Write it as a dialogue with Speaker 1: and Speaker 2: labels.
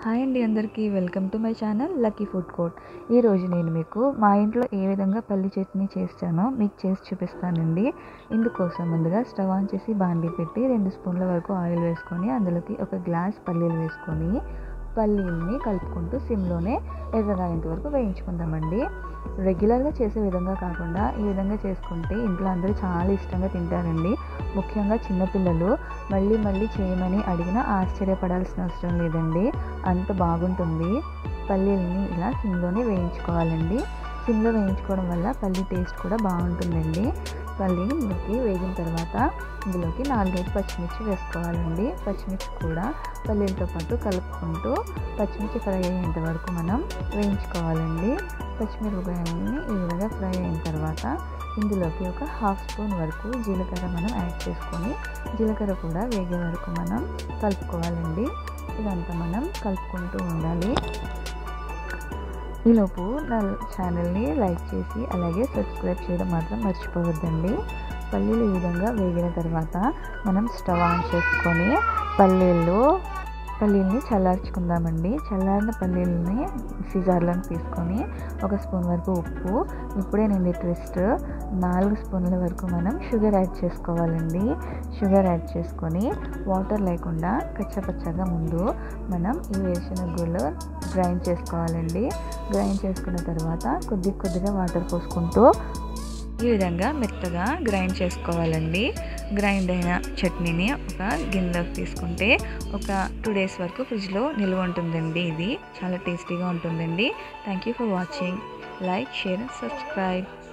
Speaker 1: hi అండి అందరికీ welcome to my channel lucky food court ఈరోజు నేను మీకు మా ఇంట్లో ఏ విధంగా పల్లి చట్నీ చేస్తానో మీకు చేసి చూపిస్తానండి ఇందుకోసం ముందుగా స్టవ్ ఆన్ చేసి బాండీ పెట్టి రెండు స్పూన్ల వరకు ఆయిల్ వేసుకొని అందులోకి ఒక గ్లాస్ పల్లీలు వేసుకొని పల్లీల్ని కలుపుకుంటూ సిమ్లోనే ఎర్రగాయేంత వరకు వేయించుకుందామండి రెగ్యులర్గా చేసే విధంగా కాకుండా ఈ విధంగా చేసుకుంటే ఇంట్లో అందరూ చాలా ఇష్టంగా తింటారండి ముఖ్యంగా చిన్నపిల్లలు మళ్ళీ మళ్ళీ చేయమని అడిగినా ఆశ్చర్యపడాల్సిన అవసరం లేదండి అంత బాగుంటుంది పల్లీలని ఇలా సిమ్లోనే వేయించుకోవాలండి సిమ్లో వేయించుకోవడం వల్ల పల్లి టేస్ట్ కూడా బాగుంటుందండి పల్లీకి వేగిన తర్వాత ఇందులోకి నాలుగైదు పచ్చిమిర్చి వేసుకోవాలండి పచ్చిమిర్చి కూడా పల్లీలతో పాటు కలుపుకుంటూ పచ్చిమిర్చి ఫ్రై అయ్యేంత వరకు మనం వేయించుకోవాలండి పచ్చిమిరపకాయలని ఈ విధంగా ఫ్రై అయిన తర్వాత ఇందులోకి ఒక హాఫ్ స్పూన్ వరకు జీలకర్ర మనం యాడ్ చేసుకొని జీలకర్ర కూడా వేగే వరకు మనం కలుపుకోవాలండి ఇదంతా మనం కలుపుకుంటూ ఉండాలి ఈలోపు నా ఛానల్ని లైక్ చేసి అలాగే సబ్స్క్రైబ్ చేయడం మాత్రం మర్చిపోవద్దండి పల్లీలు ఈ విధంగా వేగిన తర్వాత మనం స్టవ్ ఆన్ చేసుకొని పల్లీలు పల్లీల్ని చల్లార్చుకుందామండి చల్లారిన పల్లీలని సిజార్లను తీసుకొని ఒక స్పూన్ వరకు ఉప్పు ఇప్పుడే నేను ట్విస్ట్ నాలుగు స్పూన్ల వరకు మనం షుగర్ యాడ్ చేసుకోవాలండి షుగర్ యాడ్ చేసుకొని వాటర్ లేకుండా కచ్చపచ్చగా ముందు మనం ఈ వేసిన గుళ్ళు గ్రైండ్ చేసుకోవాలండి గ్రైండ్ చేసుకున్న తర్వాత కొద్ది కొద్దిగా వాటర్ పోసుకుంటూ ఈ విధంగా మెత్తగా గ్రైండ్ చేసుకోవాలండి గ్రైండ్ అయిన చట్నీని ఒక గిన్నెలోకి తీసుకుంటే ఒక టూ డేస్ వరకు ఫ్రిడ్జ్లో నిల్వ ఉంటుందండి ఇది చాలా టేస్టీగా ఉంటుందండి thank you for watching like share subscribe